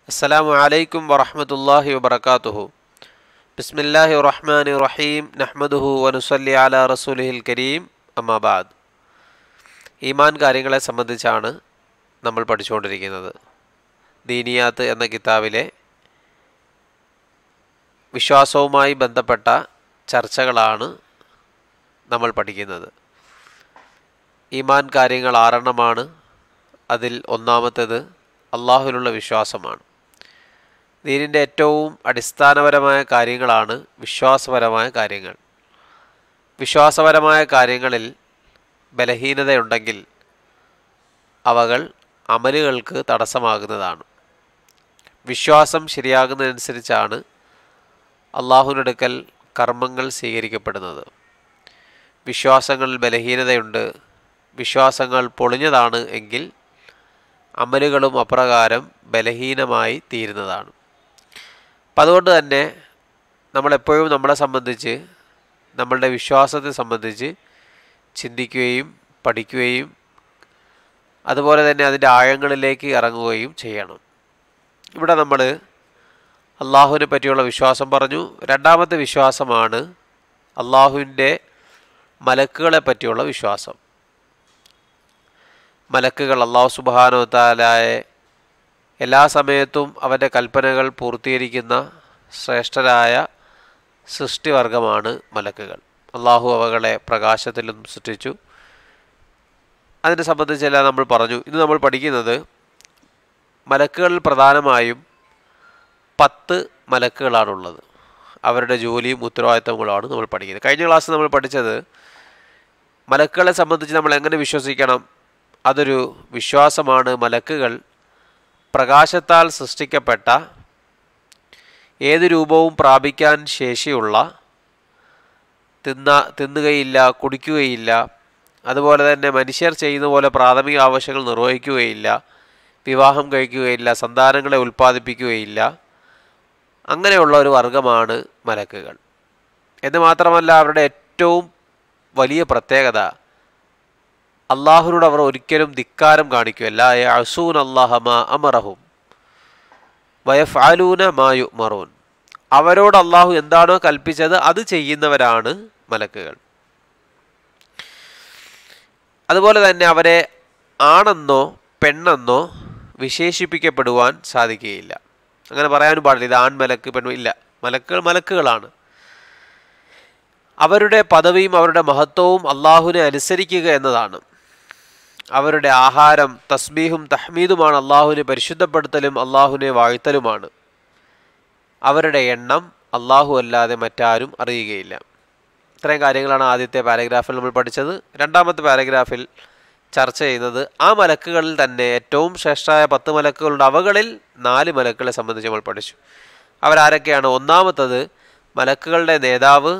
അസ്സലാമു അലൈക്കും വറഹ്മത്തുള്ളാഹി വബറകാതുഹു ബിസ്മില്ലാഹി റഹ്മാനി റഹീം നഹ്മദുഹു വനുസല്ലി അല റസൂലിഹിൽ കരീം അമ്മാബാദ് ഈമാൻ കാര്യങ്ങളെ സംബന്ധിച്ചാണ് നമ്മൾ പഠിച്ചുകൊണ്ടിരിക്കുന്നത് ദീനിയാത്ത് എന്ന കിതാബിലെ വിശ്വാസവുമായി ബന്ധപ്പെട്ട ചർച്ചകളാണ് നമ്മൾ പഠിക്കുന്നത് ഈമാൻ കാര്യങ്ങൾ ആറെണ്ണമാണ് അതിൽ ഒന്നാമത്തേത് അള്ളാഹുവിലുള്ള വിശ്വാസമാണ് ദീനിൻ്റെ ഏറ്റവും അടിസ്ഥാനപരമായ കാര്യങ്ങളാണ് വിശ്വാസപരമായ കാര്യങ്ങൾ വിശ്വാസപരമായ കാര്യങ്ങളിൽ ബലഹീനതയുണ്ടെങ്കിൽ അവകൾ അമലുകൾക്ക് തടസ്സമാകുന്നതാണ് വിശ്വാസം ശരിയാകുന്നതനുസരിച്ചാണ് അള്ളാഹുവിനടുക്കൽ കർമ്മങ്ങൾ സ്വീകരിക്കപ്പെടുന്നത് വിശ്വാസങ്ങളിൽ ബലഹീനതയുണ്ട് വിശ്വാസങ്ങൾ പൊളിഞ്ഞതാണ് എങ്കിൽ അമലുകളും അപ്രകാരം ബലഹീനമായി തീരുന്നതാണ് അപ്പം അതുകൊണ്ട് തന്നെ നമ്മളെപ്പോഴും നമ്മളെ സംബന്ധിച്ച് നമ്മളുടെ വിശ്വാസത്തെ സംബന്ധിച്ച് ചിന്തിക്കുകയും പഠിക്കുകയും അതുപോലെ തന്നെ അതിൻ്റെ ആഴങ്ങളിലേക്ക് ഇറങ്ങുകയും ചെയ്യണം ഇവിടെ നമ്മൾ അള്ളാഹുവിനെ പറ്റിയുള്ള വിശ്വാസം പറഞ്ഞു രണ്ടാമത്തെ വിശ്വാസമാണ് അള്ളാഹുവിൻ്റെ മലക്കുകളെ പറ്റിയുള്ള വിശ്വാസം മലക്കുകൾ അള്ളാഹു സുബാനോ താലായെ എല്ലാ സമയത്തും അവൻ്റെ കൽപ്പനകൾ പൂർത്തീകരിക്കുന്ന ശ്രേഷ്ഠരായ സൃഷ്ടിവർഗമാണ് മലക്കുകൾ അള്ളാഹു അവകളെ പ്രകാശത്തിലും സൃഷ്ടിച്ചു അതിനെ സംബന്ധിച്ചെല്ലാം നമ്മൾ പറഞ്ഞു ഇന്ന് നമ്മൾ പഠിക്കുന്നത് മലക്കുകളിൽ പ്രധാനമായും പത്ത് മലക്കുകളാണുള്ളത് അവരുടെ ജോലിയും ഉത്തരവാദിത്തങ്ങളുമാണ് നമ്മൾ പഠിക്കുന്നത് കഴിഞ്ഞ ക്ലാസ്സിൽ നമ്മൾ പഠിച്ചത് മലക്കുകളെ സംബന്ധിച്ച് നമ്മൾ എങ്ങനെ വിശ്വസിക്കണം അതൊരു വിശ്വാസമാണ് മലക്കുകൾ പ്രകാശത്താൽ സൃഷ്ടിക്കപ്പെട്ട ഏത് രൂപവും പ്രാപിക്കാൻ ശേഷിയുള്ള തിന്ന തിന്നുകയില്ല കുടിക്കുകയില്ല അതുപോലെ തന്നെ മനുഷ്യർ ചെയ്യുന്ന പോലെ പ്രാഥമിക ആവശ്യങ്ങൾ നിർവഹിക്കുകയില്ല വിവാഹം കഴിക്കുകയില്ല സന്താനങ്ങളെ ഉൽപ്പാദിപ്പിക്കുകയില്ല അങ്ങനെയുള്ള ഒരു വർഗമാണ് മലക്കുകൾ എന്ന് മാത്രമല്ല അവരുടെ ഏറ്റവും വലിയ പ്രത്യേകത അള്ളാഹുനോട് അവർ ഒരിക്കലും ധിക്കാരം കാണിക്കുകയല്ല അസൂൻ അള്ളാഹമ അമറഹും വയഫ് ആലൂന മായു മറൂൻ അവരോട് അള്ളാഹു എന്താണോ കൽപ്പിച്ചത് അത് ചെയ്യുന്നവരാണ് മലക്കുകൾ അതുപോലെ തന്നെ അവരെ ആണെന്നോ പെണ്ണെന്നോ വിശേഷിപ്പിക്കപ്പെടുവാൻ സാധിക്കുകയില്ല അങ്ങനെ പറയാനും പാടില്ല ഇത് ആൺമലക്ക് പെണ്ണു ഇല്ല മലക്കുകൾ മലക്കുകളാണ് അവരുടെ പദവിയും അവരുടെ മഹത്വവും അള്ളാഹുവിനെ അനുസരിക്കുക എന്നതാണ് അവരുടെ ആഹാരം തസ്ബീഹും തഹ്മീദുമാണ് അള്ളാഹുവിനെ പരിശുദ്ധപ്പെടുത്തലും അള്ളാഹുവിനെ വാഴ്ത്തലുമാണ് അവരുടെ എണ്ണം അള്ളാഹു അല്ലാതെ മറ്റാരും അറിയുകയില്ല ഇത്രയും കാര്യങ്ങളാണ് ആദ്യത്തെ പാരഗ്രാഫിൽ നമ്മൾ പഠിച്ചത് രണ്ടാമത്തെ പാരഗ്രാഫിൽ ചർച്ച ചെയ്യുന്നത് ആ മലക്കുകളിൽ തന്നെ ഏറ്റവും ശ്രേഷ്ഠമായ പത്ത് മലക്കുകളുണ്ട് അവകളിൽ നാല് മലക്കുകളെ സംബന്ധിച്ച് നമ്മൾ പഠിച്ചു അവരാരൊക്കെയാണ് ഒന്നാമത്തത് മലക്കുകളുടെ നേതാവ്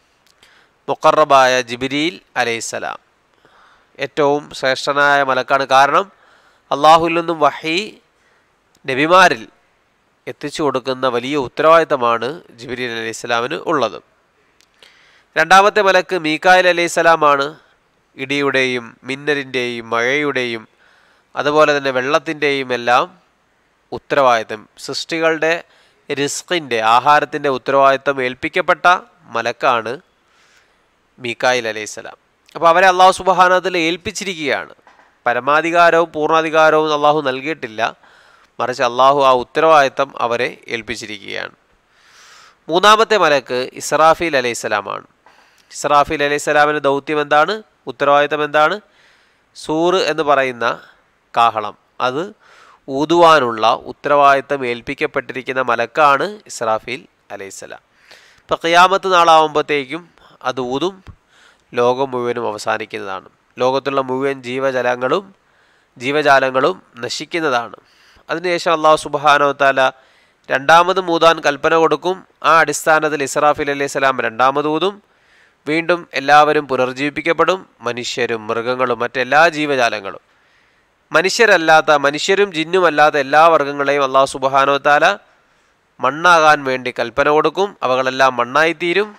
മുക്കറബായ ജിബിരിൽ അലൈസലാം ഏറ്റവും ശ്രേഷ്ഠനായ മലക്കാണ് കാരണം അള്ളാഹുൽ നിന്നും വഹി നബിമാരിൽ എത്തിച്ചു കൊടുക്കുന്ന വലിയ ഉത്തരവാദിത്തമാണ് ജിബിരിൽ അലൈഹി സ്വലാമിന് ഉള്ളത് രണ്ടാമത്തെ മലക്ക് മീക്കായിൽ അലൈഹി സ്വലാമാണ് ഇടിയുടെയും മിന്നലിൻ്റെയും മഴയുടെയും അതുപോലെ തന്നെ വെള്ളത്തിൻ്റെയും എല്ലാം ഉത്തരവാദിത്തം സൃഷ്ടികളുടെ റിസ്കിൻ്റെ ആഹാരത്തിൻ്റെ ഉത്തരവാദിത്തം ഏൽപ്പിക്കപ്പെട്ട മലക്കാണ് മീക്കായിൽ അലൈഹിസ്സലാം അപ്പോൾ അവരെ അള്ളാഹു സുബഹാനത്തിൽ ഏൽപ്പിച്ചിരിക്കുകയാണ് പരമാധികാരവും പൂർണ്ണാധികാരവും അള്ളാഹു നൽകിയിട്ടില്ല മറിച്ച് അള്ളാഹു ആ ഉത്തരവാദിത്തം അവരെ ഏൽപ്പിച്ചിരിക്കുകയാണ് മൂന്നാമത്തെ മലക്ക് ഇസ്രാഫീൽ അലൈഹിസ്സലാമാണ് ഇസ്രാഫീൽ അലൈഹിസ്സലാമിൻ്റെ ദൗത്യം എന്താണ് ഉത്തരവാദിത്തം എന്താണ് സൂറ് എന്ന് പറയുന്ന കാഹളം അത് ഊതുവാനുള്ള ഉത്തരവാദിത്തം ഏൽപ്പിക്കപ്പെട്ടിരിക്കുന്ന മലക്കാണ് ഇസ്രാഫീൽ അലൈഹിസ്സലാം ഇപ്പോൾ ഖിയാമത്ത് നാളാവുമ്പോഴത്തേക്കും അത് ഊതും ലോകം മുഴുവനും അവസാനിക്കുന്നതാണ് ലോകത്തുള്ള മുഴുവൻ ജീവജലങ്ങളും ജീവജാലങ്ങളും നശിക്കുന്നതാണ് അതിനുശേഷം അള്ളാഹു സുബാനോ താല രണ്ടാമത് മൂതാൻ കൽപ്പന കൊടുക്കും ആ അടിസ്ഥാനത്തിൽ ഇസ്രാഫിൽ അലൈഹി സ്വലാം രണ്ടാമത് ഊതും വീണ്ടും എല്ലാവരും പുനർജീവിപ്പിക്കപ്പെടും മനുഷ്യരും മൃഗങ്ങളും മറ്റെല്ലാ ജീവജാലങ്ങളും മനുഷ്യരല്ലാത്ത മനുഷ്യരും ജിന്നുമല്ലാത്ത എല്ലാ വർഗങ്ങളെയും അള്ളാഹു സുബാനോ താല മണ്ണാകാൻ വേണ്ടി കൽപ്പന കൊടുക്കും അവകളെല്ലാം മണ്ണായിത്തീരും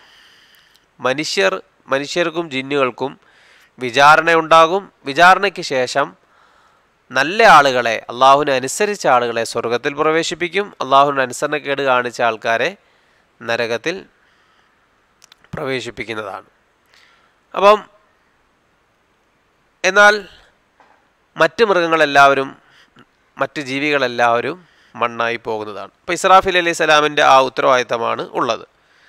മനുഷ്യർ മനുഷ്യർക്കും ജിന്നുകൾക്കും വിചാരണ ഉണ്ടാകും വിചാരണയ്ക്ക് ശേഷം നല്ല ആളുകളെ അള്ളാഹുവിനെ അനുസരിച്ച ആളുകളെ സ്വർഗത്തിൽ പ്രവേശിപ്പിക്കും അള്ളാഹുവിന് അനുസരണക്കേട് കാണിച്ച ആൾക്കാരെ നരകത്തിൽ പ്രവേശിപ്പിക്കുന്നതാണ് അപ്പം എന്നാൽ മറ്റ് മൃഗങ്ങളെല്ലാവരും മറ്റ് ജീവികളെല്ലാവരും മണ്ണായി പോകുന്നതാണ് അപ്പോൾ ഇസ്രാഫിൽ അലൈഹി സ്വലാമിൻ്റെ ആ ഉത്തരവാദിത്തമാണ് ഉള്ളത്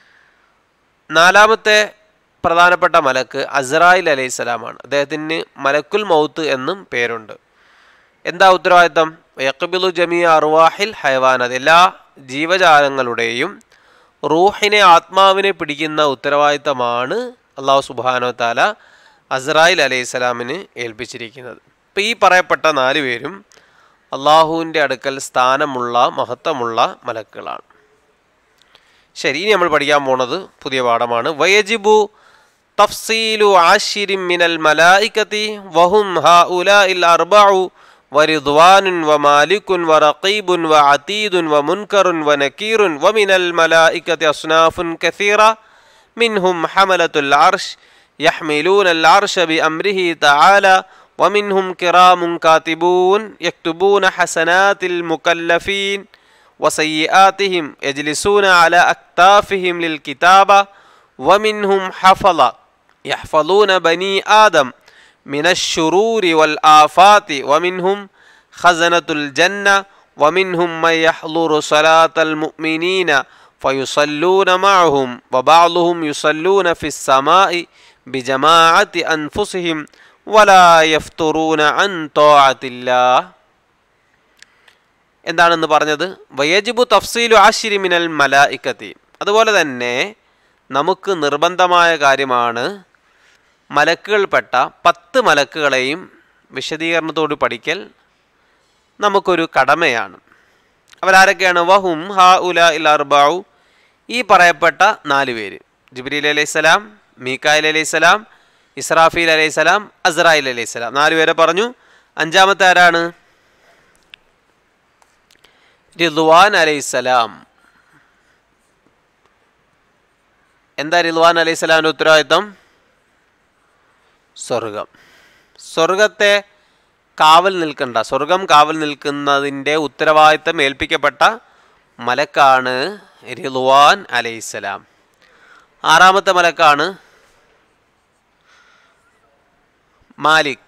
നാലാമത്തെ പ്രധാനപ്പെട്ട മലക്ക് അസ്രായിൽ അലൈഹി സ്വലാമാണ് അദ്ദേഹത്തിന് മലക്കുൽ മൗത്ത് എന്നും പേരുണ്ട് എന്താ ഉത്തരവാദിത്തം യക്കബിലു ജമിയ അറുവാഹിൽ ഹൈവാനത് എല്ലാ ജീവജാലങ്ങളുടെയും റൂഹിനെ ആത്മാവിനെ പിടിക്കുന്ന ഉത്തരവാദിത്തമാണ് അള്ളാഹു സുബാനോ താല അസ്രായിൽ അലൈഹി സ്വലാമിന് ഏൽപ്പിച്ചിരിക്കുന്നത് ഇപ്പം ഈ പറയപ്പെട്ട നാല് പേരും അള്ളാഹുവിൻ്റെ അടുക്കൽ സ്ഥാനമുള്ള മഹത്വമുള്ള മലക്കുകളാണ് ശരി ഇനി നമ്മൾ പഠിക്കാൻ പോണത് പുതിയ പാഠമാണ് വയജിബു തഫ്സീലു ആഷിരിം മിനൽ മലായിക്കത്തി വഹും ഹാ ഉല ഇൽ അർബഉ ورضوان ومالك ورقيب وعتيد ومنكر ونكير ومن الملائكة أصناف كثيرة منهم حملة العرش يحملون العرش بأمره تعالى ومنهم كرام كاتبون يكتبون حسنات المكلفين وسيئاتهم يجلسون على أكتافهم للكتابة ومنهم حفظ يحفظون بني آدم من الشرور والآفات ومنهم خزنة الجنة ومنهم من يحضر صلاة المؤمنين فيصلون معهم وبعضهم يصلون في السماء بجماعة أنفسهم ولا يفترون عن طاعة الله എന്താണെന്ന് പറഞ്ഞത് വയജിബു തഫ്സീലു ആഷിരി മിനൽ മലായിക്കത്തി അതുപോലെ തന്നെ നമുക്ക് നിർബന്ധമായ കാര്യമാണ് മലക്കുകൾപ്പെട്ട പത്ത് മലക്കുകളെയും വിശദീകരണത്തോട് പഠിക്കൽ നമുക്കൊരു കടമയാണ് അവരാരൊക്കെയാണ് വഹും ഹ ഉല ഇൽ അർബാവു ഈ പറയപ്പെട്ട നാല് പേര് ജിബ്രീൽ അലൈഹിസ്സലാം മീക്കായിൽ അലൈഹിസ്സലാം ഇസ്രാഫീൽ അലൈഹിസ്സലാം അസ്രായിൽ അലൈഹിസ്സലാം നാല് പേരെ പറഞ്ഞു അഞ്ചാമത്തെ ആരാണ് റിദ്വാൻ അലൈഹിസ്സലാം എന്താ റിദ്വാൻ അലൈഹിസ്സലാമിൻ്റെ ഉത്തരവാദിത്തം സ്വർഗം സ്വർഗത്തെ കാവൽ നിൽക്കണ്ട സ്വർഗം കാവൽ നിൽക്കുന്നതിൻ്റെ ഉത്തരവാദിത്തം ഏൽപ്പിക്കപ്പെട്ട മലക്കാണ് റിദ്വാൻ അലൈഹിസ്സലാം ആറാമത്തെ മലക്കാണ് മാലിക്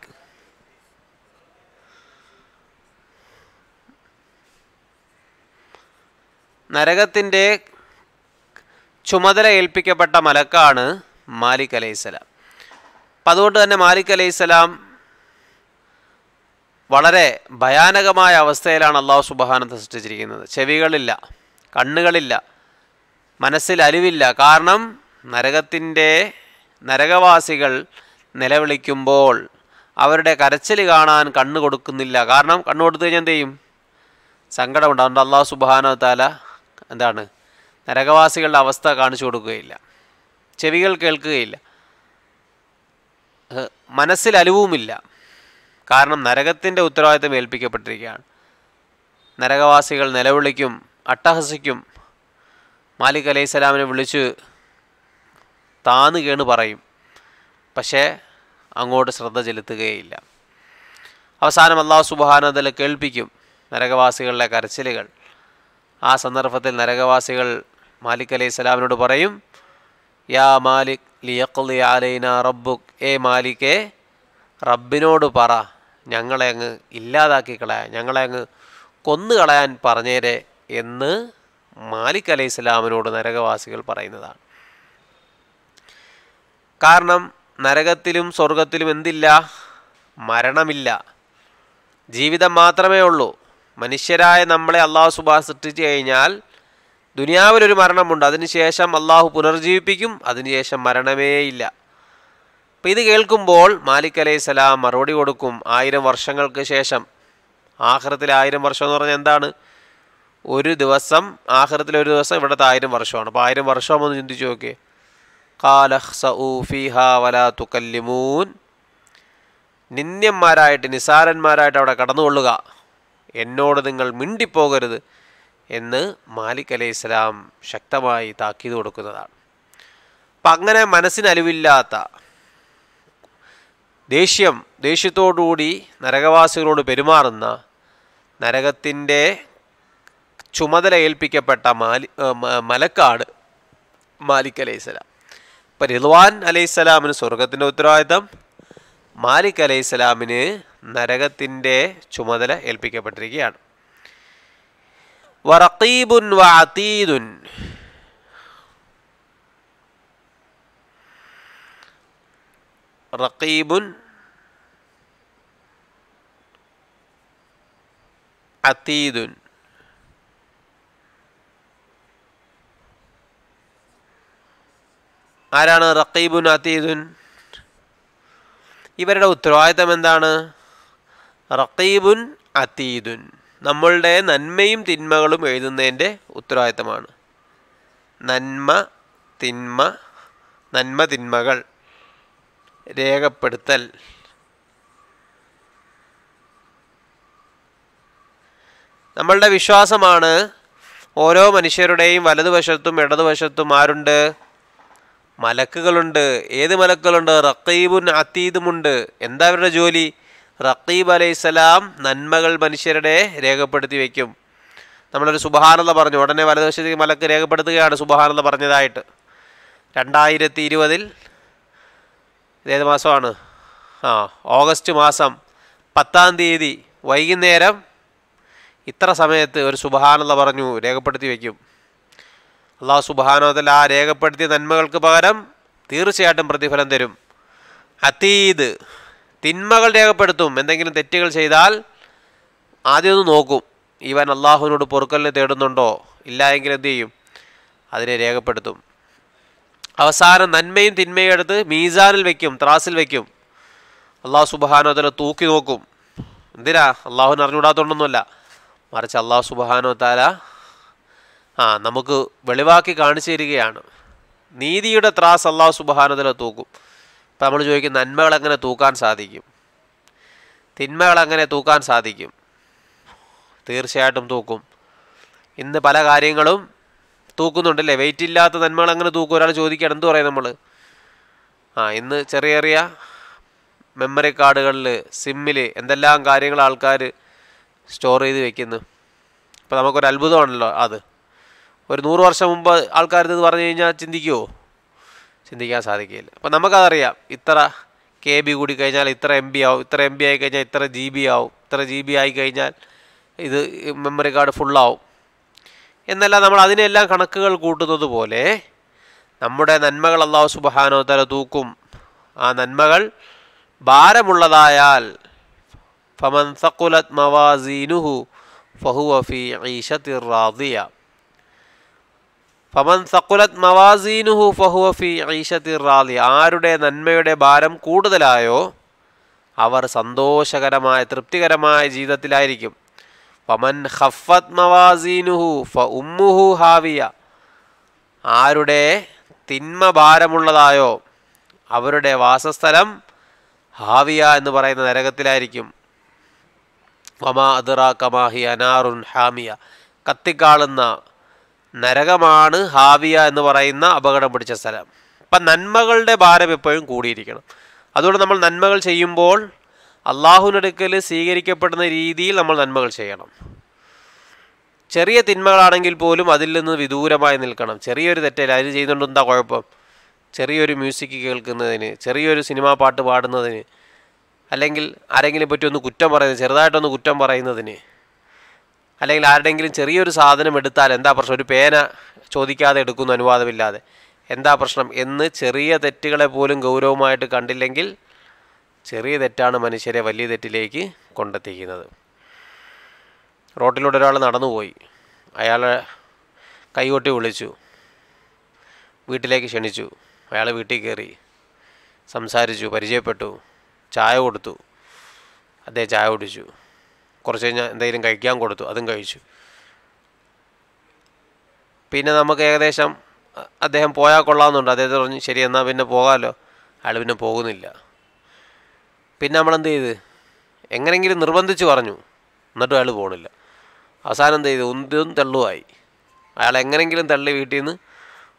നരകത്തിൻ്റെ ചുമതല ഏൽപ്പിക്കപ്പെട്ട മലക്കാണ് മാലിക് അലൈഹിസ്സലാം അപ്പം അതുകൊണ്ട് തന്നെ മാലിക് അലൈഹിസ്സലാം വളരെ ഭയാനകമായ അവസ്ഥയിലാണ് അള്ളാഹു സുബഹാനത്തെ സൃഷ്ടിച്ചിരിക്കുന്നത് ചെവികളില്ല കണ്ണുകളില്ല മനസ്സിൽ അലിവില്ല കാരണം നരകത്തിൻ്റെ നരകവാസികൾ നിലവിളിക്കുമ്പോൾ അവരുടെ കരച്ചിൽ കാണാൻ കണ്ണ് കൊടുക്കുന്നില്ല കാരണം കണ്ണ് കൊടുത്തു കഴിഞ്ഞാൽ എന്ത് ചെയ്യും സങ്കടമുണ്ട് അതുകൊണ്ട് അള്ളാഹു സുബാനോ താല എന്താണ് നരകവാസികളുടെ അവസ്ഥ കാണിച്ചു കൊടുക്കുകയില്ല ചെവികൾ കേൾക്കുകയില്ല ഏഹ് മനസ്സിൽ അലിവുമില്ല കാരണം നരകത്തിൻ്റെ ഉത്തരവാദിത്തം ഏൽപ്പിക്കപ്പെട്ടിരിക്കുകയാണ് നരകവാസികൾ നിലവിളിക്കും അട്ടഹസിക്കും മാലിക് അലൈഹി സ്വലാമിനെ വിളിച്ച് താന്ന് കേണ് പറയും പക്ഷേ അങ്ങോട്ട് ശ്രദ്ധ ചെലുത്തുകയില്ല അവസാനം അള്ളാഹു സുബാനതല കേൾപ്പിക്കും നരകവാസികളുടെ കരച്ചിലുകൾ ആ സന്ദർഭത്തിൽ നരകവാസികൾ മാലിക് അലൈഹി സ്വലാമിനോട് പറയും യാ മാലിക് ലിയഖ്ലി അലൈന റബ്ബുക് ഏ മാലിക്കേ റബ്ബിനോട് പറ ഞങ്ങളെ അങ്ങ് ഇല്ലാതാക്കി കളയാൻ ഞങ്ങളെ അങ്ങ് കൊന്നു കളയാൻ പറഞ്ഞേരെ എന്ന് മാലിക് അലൈഹി സ്വലാമിനോട് നരകവാസികൾ പറയുന്നതാണ് കാരണം നരകത്തിലും സ്വർഗത്തിലും എന്തില്ല മരണമില്ല ജീവിതം മാത്രമേ ഉള്ളൂ മനുഷ്യരായ നമ്മളെ അള്ളാഹു സുബാ സൃഷ്ടിച്ചു കഴിഞ്ഞാൽ ദുനിയാവിലൊരു മരണമുണ്ട് അതിനുശേഷം അള്ളാഹു പുനർജീവിപ്പിക്കും അതിനുശേഷം മരണമേയില്ല അപ്പം ഇത് കേൾക്കുമ്പോൾ മാലിക് അലൈഹി സ്വലാം മറുപടി കൊടുക്കും ആയിരം വർഷങ്ങൾക്ക് ശേഷം ആഹ്റത്തിൽ ആയിരം വർഷം എന്ന് പറഞ്ഞാൽ എന്താണ് ഒരു ദിവസം ആഹ്റത്തിൽ ഒരു ദിവസം ഇവിടുത്തെ ആയിരം വർഷമാണ് അപ്പോൾ ആയിരം വർഷമാണെന്ന് ചിന്തിച്ച് നോക്കിയേ കാലഹ്സഊഫിഹ വലാ തുക്കല്ലിമൂൻ നിന്ദ്യന്മാരായിട്ട് നിസാരന്മാരായിട്ട് അവിടെ കടന്നുകൊള്ളുക എന്നോട് നിങ്ങൾ മിണ്ടിപ്പോകരുത് എന്ന് മാലിക് അലൈഹി ഇസ്ലാം ശക്തമായി താക്കീത് കൊടുക്കുന്നതാണ് അപ്പം അങ്ങനെ മനസ്സിന് അലിവില്ലാത്ത ദേഷ്യം ദേഷ്യത്തോടുകൂടി നരകവാസികളോട് പെരുമാറുന്ന നരകത്തിൻ്റെ ചുമതല ഏൽപ്പിക്കപ്പെട്ട മാലി ഏ, മ- മലക്കാണ് മാലിക് അലൈഹിസ്സലാം ഇപ്പം റിദ്വാൻ അലൈഹിസ്സലാമിന് സ്വർഗത്തിൻ്റെ ഉത്തരവാദിത്തം മാലിക് അലൈഹിസ്സലാമിന് നരകത്തിൻ്റെ ചുമതല ഏൽപ്പിക്കപ്പെട്ടിരിക്കുകയാണ് വറഖീബുൻ വഅതീദുൻ റഖീബുൻ അതീദുൻ ആരാണ് റഖീബുൻ അതീദുൻ ഇവരുടെ ഉത്തരവാദിത്തം എന്താണ് റഖീബുൻ അതീദുൻ നമ്മളുടെ നന്മയും തിന്മകളും എഴുതുന്നതിൻ്റെ ഉത്തരവാദിത്തമാണ് നന്മ തിന്മ നന്മ തിന്മകൾ രേഖപ്പെടുത്തൽ നമ്മളുടെ വിശ്വാസമാണ് ഓരോ മനുഷ്യരുടെയും വലതുവശത്തും ഇടതുവശത്തും ആരുണ്ട് മലക്കുകളുണ്ട് ഏത് മലക്കുകളുണ്ട് റക്കീബുൻ അതീദുമുണ്ട് എന്താ അവരുടെ ജോലി റക്കീബ് അലൈഹിസ്സലാം നന്മകൾ മനുഷ്യരുടെ രേഖപ്പെടുത്തി വയ്ക്കും നമ്മളൊരു സുബഹാനത പറഞ്ഞു ഉടനെ വലതുവശത്തേക്ക് മലക്ക് രേഖപ്പെടുത്തുകയാണ് സുബഹാനത പറഞ്ഞതായിട്ട് രണ്ടായിരത്തി ഇരുപതിൽ ഏത് മാസമാണ് ആ ഓഗസ്റ്റ് മാസം പത്താം തീയതി വൈകുന്നേരം ഇത്ര സമയത്ത് ഒരു സുബഹാനത പറഞ്ഞു രേഖപ്പെടുത്തി വയ്ക്കും അള്ളാഹു സുബാനോതല ആ രേഖപ്പെടുത്തിയ നന്മകൾക്ക് പകരം തീർച്ചയായിട്ടും പ്രതിഫലം തരും അതീത് തിന്മകൾ രേഖപ്പെടുത്തും എന്തെങ്കിലും തെറ്റുകൾ ചെയ്താൽ ആദ്യം ഒന്ന് നോക്കും ഇവൻ അള്ളാഹുവിനോട് പൊറുക്കലിന് തേടുന്നുണ്ടോ ഇല്ല എങ്കിൽ എന്ത് ചെയ്യും അതിനെ രേഖപ്പെടുത്തും അവസാനം നന്മയും തിന്മയും എടുത്ത് മീസാനിൽ വെക്കും ത്രാസിൽ വെക്കും അള്ളാഹു സുബാനോതല തൂക്കി നോക്കും എന്തിനാ അള്ളാഹുവിന് അറിഞ്ഞുകൂടാത്തോണ്ടൊന്നുമല്ല മറിച്ച് അള്ളാഹു സുബാനോ താല ആ നമുക്ക് വെളിവാക്കി കാണിച്ചു തരികയാണ് നീതിയുടെ ത്രാസ് അള്ളാഹു സുബാനതല തൂക്കും ഇപ്പം നമ്മൾ ചോദിക്കും നന്മകൾ എങ്ങനെ തൂക്കാൻ സാധിക്കും തിന്മകൾ എങ്ങനെ തൂക്കാൻ സാധിക്കും തീർച്ചയായിട്ടും തൂക്കും ഇന്ന് പല കാര്യങ്ങളും തൂക്കുന്നുണ്ടല്ലേ വെയിറ്റ് ഇല്ലാത്ത നന്മകൾ എങ്ങനെ തൂക്കും ഒരാൾ ചോദിക്കുകയാണ് എന്ത് പറയും നമ്മൾ ആ ഇന്ന് ചെറിയ ചെറിയ മെമ്മറി കാർഡുകളിൽ സിമ്മിൽ എന്തെല്ലാം കാര്യങ്ങൾ ആൾക്കാർ സ്റ്റോർ ചെയ്ത് വെക്കുന്നു ഇപ്പം നമുക്കൊരു അത്ഭുതമാണല്ലോ അത് ഒരു നൂറ് വർഷം മുമ്പ് ആൾക്കാർ ഇത് പറഞ്ഞു കഴിഞ്ഞാൽ ചിന്തിക്കുമോ ചിന്തിക്കാൻ സാധിക്കില്ല അപ്പം നമുക്കതറിയാം ഇത്ര കെ ബി കൂടി കഴിഞ്ഞാൽ ഇത്ര എം ബി ആവും ഇത്ര എം ബി ആയി കഴിഞ്ഞാൽ ഇത്ര ജി ബി ആവും ഇത്ര ജി ബി ആയി കഴിഞ്ഞാൽ ഇത് മെമ്മറി കാർഡ് ഫുള്ളാവും എന്നല്ല നമ്മൾ അതിനെല്ലാം കണക്കുകൾ കൂട്ടുന്നത് പോലെ നമ്മുടെ നന്മകൾ അള്ളാഹു സുബഹാനോ തല തൂക്കും ആ നന്മകൾ ഭാരമുള്ളതായാൽ ഫമൻ സഖുലത് മവാസീനുഹു ഫഹുവ ഫി ഈശത്തിർ റാദിയ ഫമൻ സഖുലത് മവാസീനുഹു ഫഹുവ ഫി ഈശത്തിർ റാദിയ ആരുടെ നന്മയുടെ ഭാരം കൂടുതലായോ അവർ സന്തോഷകരമായ തൃപ്തികരമായ ജീവിതത്തിലായിരിക്കും ഫമൻ ഖഫത് മവാസീനുഹു ഫ ഉമ്മുഹു ഹാവിയ ആരുടെ തിന്മ ഭാരമുള്ളതായോ അവരുടെ വാസസ്ഥലം ഹാവിയ എന്ന് പറയുന്ന നരകത്തിലായിരിക്കും വമാ അതിറ കമാഹി അനാറുൻ ഹാമിയ കത്തിക്കാളുന്ന നരകമാണ് ഹാവിയ എന്ന് പറയുന്ന അപകടം പിടിച്ച സ്ഥലം അപ്പം നന്മകളുടെ ഭാരം എപ്പോഴും കൂടിയിരിക്കണം അതുകൊണ്ട് നമ്മൾ നന്മകൾ ചെയ്യുമ്പോൾ അള്ളാഹുവിനടുക്കൽ സ്വീകരിക്കപ്പെടുന്ന രീതിയിൽ നമ്മൾ നന്മകൾ ചെയ്യണം ചെറിയ തിന്മകളാണെങ്കിൽ പോലും അതിൽ നിന്ന് വിദൂരമായി നിൽക്കണം ചെറിയൊരു തെറ്റല്ല അതിന് ചെയ്യുന്നുണ്ട് എന്താ കുഴപ്പം ചെറിയൊരു മ്യൂസിക് കേൾക്കുന്നതിന് ചെറിയൊരു സിനിമാ പാട്ട് പാടുന്നതിന് അല്ലെങ്കിൽ ആരെങ്കിലും പറ്റി ഒന്ന് കുറ്റം പറയുന്നത് ചെറുതായിട്ടൊന്ന് കുറ്റം പറയുന്നതിന് അല്ലെങ്കിൽ ആരുടെങ്കിലും ചെറിയൊരു സാധനം എടുത്താൽ എന്താ പ്രശ്നം ഒരു പേന ചോദിക്കാതെ എടുക്കുന്നു അനുവാദമില്ലാതെ എന്താ പ്രശ്നം എന്ന് ചെറിയ തെറ്റുകളെ പോലും ഗൗരവമായിട്ട് കണ്ടില്ലെങ്കിൽ ചെറിയ തെറ്റാണ് മനുഷ്യരെ വലിയ തെറ്റിലേക്ക് കൊണ്ടെത്തിക്കുന്നത് റോട്ടിലൂടെ ഒരാൾ നടന്നുപോയി അയാളെ കൈകൊട്ടി വിളിച്ചു വീട്ടിലേക്ക് ക്ഷണിച്ചു അയാൾ വീട്ടിൽ കയറി സംസാരിച്ചു പരിചയപ്പെട്ടു ചായ കൊടുത്തു അദ്ദേഹം ചായ കുടിച്ചു കുറച്ച് കഴിഞ്ഞാൽ എന്തെങ്കിലും കഴിക്കാൻ കൊടുത്തു അതും കഴിച്ചു പിന്നെ നമുക്ക് ഏകദേശം അ- അദ്ദേഹം പോയാൽ കൊള്ളാമെന്നുണ്ട് അദ്ദേഹത്തെ പറഞ്ഞു ശരി എന്നാൽ പിന്നെ പോകാമല്ലോ അയാൾ പിന്നെ പോകുന്നില്ല പിന്നെ നമ്മളെന്ത് ചെയ്ത് എങ്ങനെങ്കിലും നിർബന്ധിച്ച് പറഞ്ഞു എന്നിട്ടും അയാൾ പോകണില്ല അവസാനം എന്ത് ചെയ്തു ഉന്തും തള്ളുമായി അയാൾ എങ്ങനെങ്കിലും തള്ളി വീട്ടിൽ നിന്ന്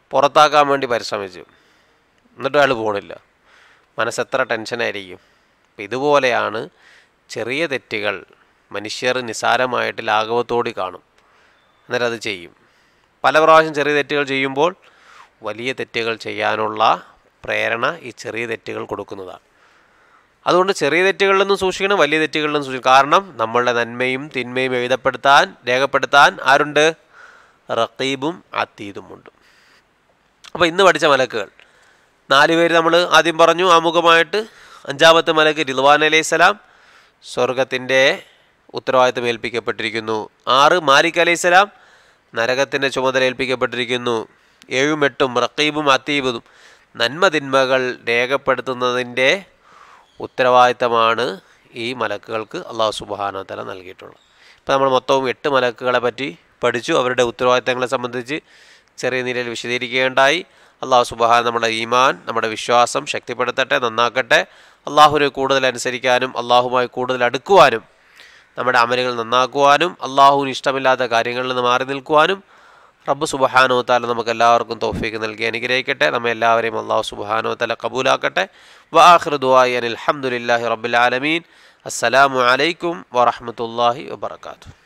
പുറത്താക്കാൻ വേണ്ടി പരിശ്രമിച്ചു എന്നിട്ടും അയാൾ പോകണില്ല മനസ്സെത്ര ടെൻഷനായിരിക്കും അപ്പം ഇതുപോലെയാണ് ചെറിയ തെറ്റുകൾ മനുഷ്യർ നിസാരമായിട്ട് ലാഘവത്തോടി കാണും അന്നേരം അത് ചെയ്യും പല പ്രാവശ്യം ചെറിയ തെറ്റുകൾ ചെയ്യുമ്പോൾ വലിയ തെറ്റുകൾ ചെയ്യാനുള്ള പ്രേരണ ഈ ചെറിയ തെറ്റുകൾ കൊടുക്കുന്നതാണ് അതുകൊണ്ട് ചെറിയ തെറ്റുകളിൽ നിന്നും സൂക്ഷിക്കണം വലിയ തെറ്റുകളിൽ നിന്നും സൂക്ഷിക്കണം കാരണം നമ്മളുടെ നന്മയും തിന്മയും എഴുതപ്പെടുത്താൻ രേഖപ്പെടുത്താൻ ആരുണ്ട് റക്കീബും അതീതുമുണ്ട് അപ്പോൾ ഇന്ന് പഠിച്ച മലക്കുകൾ നാല് പേര് നമ്മൾ ആദ്യം പറഞ്ഞു ആമുഖമായിട്ട് അഞ്ചാമത്തെ മലക്ക് റിദ്വാൻ അലൈഹി സ്വലാം സ്വർഗത്തിൻ്റെ ഉത്തരവാദിത്തം ഏൽപ്പിക്കപ്പെട്ടിരിക്കുന്നു ആറ് മാലിക് അലൈഹി സ്വലാം നരകത്തിൻ്റെ ചുമതല ഏൽപ്പിക്കപ്പെട്ടിരിക്കുന്നു ഏഴും എട്ടും റക്കീബും അതീബും നന്മ തിന്മകൾ രേഖപ്പെടുത്തുന്നതിൻ്റെ ഉത്തരവാദിത്തമാണ് ഈ മലക്കുകൾക്ക് അള്ളാഹു സുബാന തല നൽകിയിട്ടുള്ളത് ഇപ്പോൾ നമ്മൾ മൊത്തവും എട്ട് മലക്കുകളെ പറ്റി പഠിച്ചു അവരുടെ ഉത്തരവാദിത്തങ്ങളെ സംബന്ധിച്ച് ചെറിയ നിലയിൽ വിശദീകരിക്കുകയുണ്ടായി അള്ളാഹു സുബഹാൻ നമ്മുടെ ഈമാൻ നമ്മുടെ വിശ്വാസം ശക്തിപ്പെടുത്തട്ടെ നന്നാക്കട്ടെ അള്ളാഹുവിനെ കൂടുതൽ അനുസരിക്കാനും അള്ളാഹുമായി കൂടുതൽ അടുക്കുവാനും നമ്മുടെ അമലുകൾ നന്നാക്കുവാനും അള്ളാഹുവിന് ഇഷ്ടമില്ലാത്ത കാര്യങ്ങളിൽ നിന്ന് മാറി നിൽക്കുവാനും റബ്ബ് സുബഹാനോ താല നമുക്ക് എല്ലാവർക്കും തോഫീക്ക് നൽകി അനുഗ്രഹിക്കട്ടെ നമ്മെ എല്ലാവരെയും അള്ളാഹു സുബഹാനോ തല കബൂലാക്കട്ടെ വാഹൃ ദുആയി അനിൽ അൽഹംദുലില്ലാഹി റബ്ബിൽ ആലമീൻ അസ്സലാമു അലൈക്കും വറഹ്മത്തുള്ളാഹി വബറകാതുഹു